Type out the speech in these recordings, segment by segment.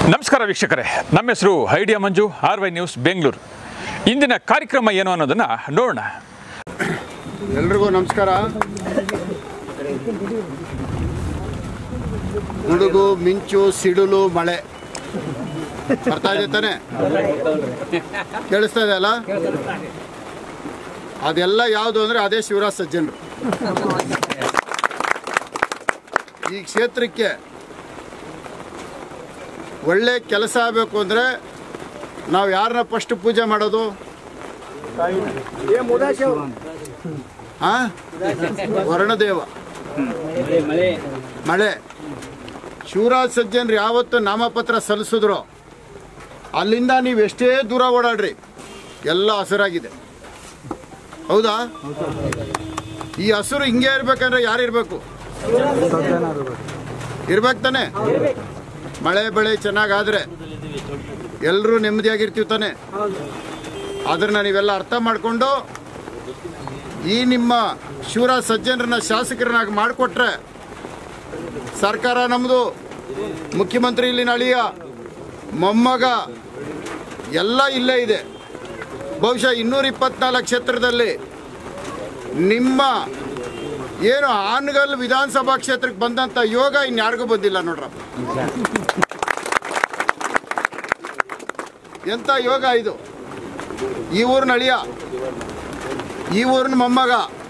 ನಮಸ್ಕಾರ ವೀಕ್ಷಕರೇ ನಮ್ಮ ಹೆಸರು idea Manju R Y news Bengaluru ಇಂದಿನ ಕಾರ್ಯಕ್ರಮ ಏನು ಅನ್ನೋದನ್ನು ನೋಡೋಣ ಎಲ್ರಿಗೂ ನಮಸ್ಕಾರ ಗುಡುಗು ಮಿಂಚು ಸಿಡಿಲು ಮಳೆ ಬರ್ತಾ ಇದೆ ತಾನೆ ಕೇಳಿಸ್ತಾ ಇದೆ ಅಲ್ಲ ಅದೆಲ್ಲ ಯಾವುದು ಅಂದರೆ ಅದೇ ಶಿವರಾಜ್ ಸಜ್ಜನರು ಈ ಕ್ಷೇತ್ರಕ್ಕೆ ಒಳ್ಳೆ ಕೆಲಸ ಆಗಬೇಕು ಅಂದರೆ ನಾವು ಯಾರನ್ನ ಫಸ್ಟ್ ಪೂಜೆ ಮಾಡೋದು ಆ ವರ್ಣದೇವ ಮಳೆ ಶಿವರಾಜ್ ಸಜ್ಜನ್ರು ಯಾವತ್ತು ನಾಮಪತ್ರ ಸಲ್ಲಿಸಿದ್ರು ಅಲ್ಲಿಂದ ನೀವು ಎಷ್ಟೇ ದೂರ ಓಡಾಡ್ರಿ ಎಲ್ಲ ಹಸಿರಾಗಿದೆ ಹೌದಾ ಈ ಹಸಿರು ಹಿಂಗೆ ಇರ್ಬೇಕಂದ್ರೆ ಯಾರು ಇರಬೇಕು ಇರ್ಬೇಕು ತಾನೆ ಮಳೆ ಬೆಳೆ ಚೆನ್ನಾಗಾದ್ರೆ ಎಲ್ಲರೂ ನೆಮ್ಮದಿಯಾಗಿರ್ತೀವಿ ತಾನೆ ಅದನ್ನ ನೀವೆಲ್ಲ ಅರ್ಥ ಮಾಡಿಕೊಂಡು ಈ ನಿಮ್ಮ ಶಿವರಾಜ್ ಸಜ್ಜನರನ್ನ ಶಾಸಕರನ್ನಾಗಿ ಮಾಡಿಕೊಟ್ರೆ ಸರ್ಕಾರ ನಮ್ಮದು ಮುಖ್ಯಮಂತ್ರಿ ಇಲ್ಲಿನ ಅಳಿಯ ಮೊಮ್ಮಗ ಎಲ್ಲ ಇಲ್ಲೇ ಇದೆ ಬಹುಶಃ ಇನ್ನೂರ ಇಪ್ಪತ್ನಾಲ್ಕು ಕ್ಷೇತ್ರದಲ್ಲಿ ನಿಮ್ಮ ಏನು ಹಾನಗಲ್ ವಿಧಾನಸಭಾ ಕ್ಷೇತ್ರಕ್ಕೆ ಬಂದಂಥ ಯೋಗ ಇನ್ಯಾರಿಗೂ ಬಂದಿಲ್ಲ ನೋಡ್ರಪ್ಪ ಎಂಥ ಯೋಗ ಇದು ಈ ಊರಿನ ಅಳಿಯ ಈ ಊರಿನ ಮೊಮ್ಮಗ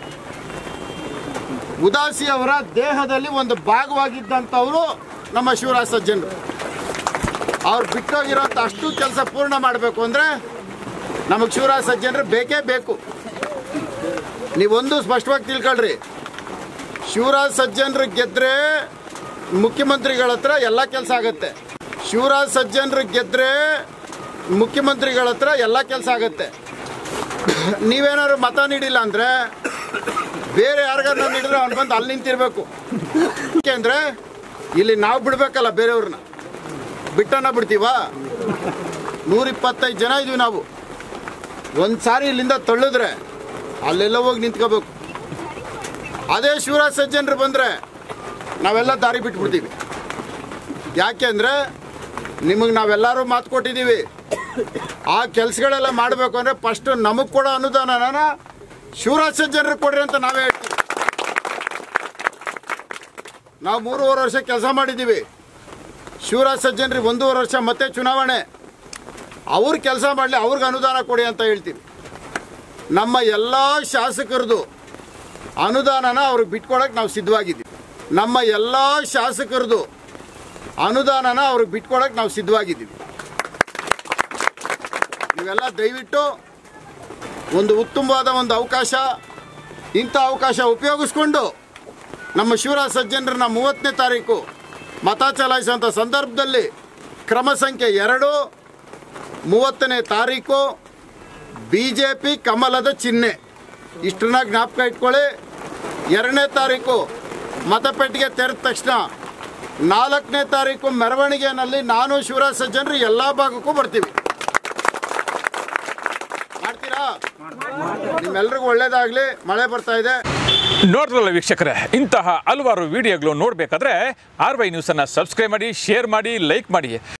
ಉದಾಸಿ ಅವರ ದೇಹದಲ್ಲಿ ಒಂದು ಭಾಗವಾಗಿದ್ದಂಥವರು ನಮ್ಮ ಶಿವರಾಜ್ ಸಜ್ಜನರು ಅವ್ರು ಬಿಟ್ಟೋಗಿರೋಂಥ ಅಷ್ಟು ಕೆಲಸ ಪೂರ್ಣ ಮಾಡಬೇಕು ಅಂದರೆ ನಮಗೆ ಶಿವರಾಜ್ ಸಜ್ಜನರು ಬೇಕೇ ಬೇಕು ನೀವೊಂದು ಸ್ಪಷ್ಟವಾಗಿ ತಿಳ್ಕೊಳ್ರಿ ಶಿವರಾಜ್ ಸಜ್ಜನರು ಗೆದ್ರೆ ಮುಖ್ಯಮಂತ್ರಿಗಳ ಹತ್ರ ಎಲ್ಲ ಕೆಲಸ ಆಗುತ್ತೆ ಶಿವರಾಜ್ ಸಜ್ಜನರು ಗೆದ್ರೆ ಮುಖ್ಯಮಂತ್ರಿಗಳ ಹತ್ರ ಎಲ್ಲ ಕೆಲಸ ಆಗುತ್ತೆ ನೀವೇನಾದ್ರು ಮತ ನೀಡಿಲ್ಲ ಅಂದರೆ ಬೇರೆ ಯಾರಿಗಾರು ನೀಡಿದ್ರೆ ಅವ್ನು ಬಂದು ಅಲ್ಲಿ ನಿಂತಿರ್ಬೇಕು ಯಾಕೆಂದ್ರೆ ಇಲ್ಲಿ ನಾವು ಬಿಡ್ಬೇಕಲ್ಲ ಬೇರೆಯವ್ರನ್ನ ಬಿಟ್ಟನ ಬಿಡ್ತೀವಾ ನೂರ ಇಪ್ಪತ್ತೈದು ಜನ ಇದೀವಿ ನಾವು ಒಂದು ಸಾರಿ ಇಲ್ಲಿಂದ ತಳ್ಳಿದ್ರೆ ಅಲ್ಲೆಲ್ಲ ಹೋಗಿ ನಿಂತ್ಕೋಬೇಕು ಅದೇ ಶಿವರಾಜ್ ಸಜ್ಜನರು ಬಂದರೆ ನಾವೆಲ್ಲ ದಾರಿ ಬಿಟ್ಬಿಡ್ತೀವಿ ಯಾಕೆಂದರೆ ನಿಮಗೆ ನಾವೆಲ್ಲರೂ ಮಾತು ಕೊಟ್ಟಿದ್ದೀವಿ ಆ ಕೆಲಸಗಳೆಲ್ಲ ಮಾಡಬೇಕು ಅಂದರೆ ಫಸ್ಟ್ ನಮಗೆ ಕೊಡೋ ಅನುದಾನನ ಶಿವರಾಜ್ ಸಜ್ಜನರಿಗೆ ಕೊಡ್ರಿ ಅಂತ ನಾವೇ ಹೇಳ್ತೀವಿ ನಾವು ಮೂರುವರೆ ವರ್ಷ ಕೆಲಸ ಮಾಡಿದ್ದೀವಿ ಶಿವರಾಜ್ ಸಜ್ಜನರಿಗೆ ಒಂದೂವರೆ ವರ್ಷ ಮತ್ತೆ ಚುನಾವಣೆ ಅವ್ರು ಕೆಲಸ ಮಾಡಲಿ ಅವ್ರಿಗೆ ಅನುದಾನ ಕೊಡಿ ಅಂತ ಹೇಳ್ತೀವಿ ನಮ್ಮ ಎಲ್ಲ ಶಾಸಕರದು ಅನುದಾನನ ಅವ್ರಿಗೆ ಬಿಟ್ಕೊಡಕ್ಕೆ ನಾವು ಸಿದ್ಧವಾಗಿದ್ದೀವಿ ನಮ್ಮ ಎಲ್ಲ ಶಾಸಕರದು ಅನುದಾನನ ಅವ್ರಿಗೆ ಬಿಟ್ಕೊಡಕ್ಕೆ ನಾವು ಸಿದ್ಧವಾಗಿದ್ದೀವಿ ನೀವೆಲ್ಲ ದಯವಿಟ್ಟು ಒಂದು ಉತ್ತಮವಾದ ಒಂದು ಅವಕಾಶ ಇಂಥ ಅವಕಾಶ ಉಪಯೋಗಿಸ್ಕೊಂಡು ನಮ್ಮ ಶಿವರಾಜ್ ಸಜ್ಜನರನ್ನ ಮೂವತ್ತನೇ ತಾರೀಕು ಮತ ಚಲಾಯಿಸುವಂಥ ಸಂದರ್ಭದಲ್ಲಿ ಕ್ರಮ ಸಂಖ್ಯೆ ಎರಡು ಮೂವತ್ತನೇ ತಾರೀಕು ಬಿ ಜೆ ಪಿ ಕಮಲದ ಚಿಹ್ನೆ ಇಷ್ಟನ್ನ ಜ್ಞಾಪಕ ಇಟ್ಕೊಳ್ಳಿ ಎರಡನೇ ತಾರೀಕು ಮತಪೆಟ್ಟಿಗೆ ತೆರೆದ ತಕ್ಷಣ ನಾಲ್ಕನೇ ತಾರೀಕು ಮೆರವಣಿಗೆಯಲ್ಲಿ ನಾನು ಶಿವರಾಜ್ ಸಜ್ಜನರು ಎಲ್ಲ ಭಾಗಕ್ಕೂ ಬರ್ತೀವಿ ಮಾಡ್ತೀರಾ ನಿಮ್ಮೆಲ್ರಿಗೂ ಒಳ್ಳೇದಾಗ್ಲಿ ಮಳೆ ಬರ್ತಾ ಇದೆ ನೋಡಿದ್ರಲ್ಲ ವೀಕ್ಷಕರೇ ಇಂತಹ ಹಲವಾರು ವಿಡಿಯೋಗಳು ನೋಡಬೇಕಾದ್ರೆ ಆರ್ ವೈ ನ್ಯೂಸನ್ನು ಸಬ್ಸ್ಕ್ರೈಬ್ ಮಾಡಿ ಶೇರ್ ಮಾಡಿ ಲೈಕ್ ಮಾಡಿ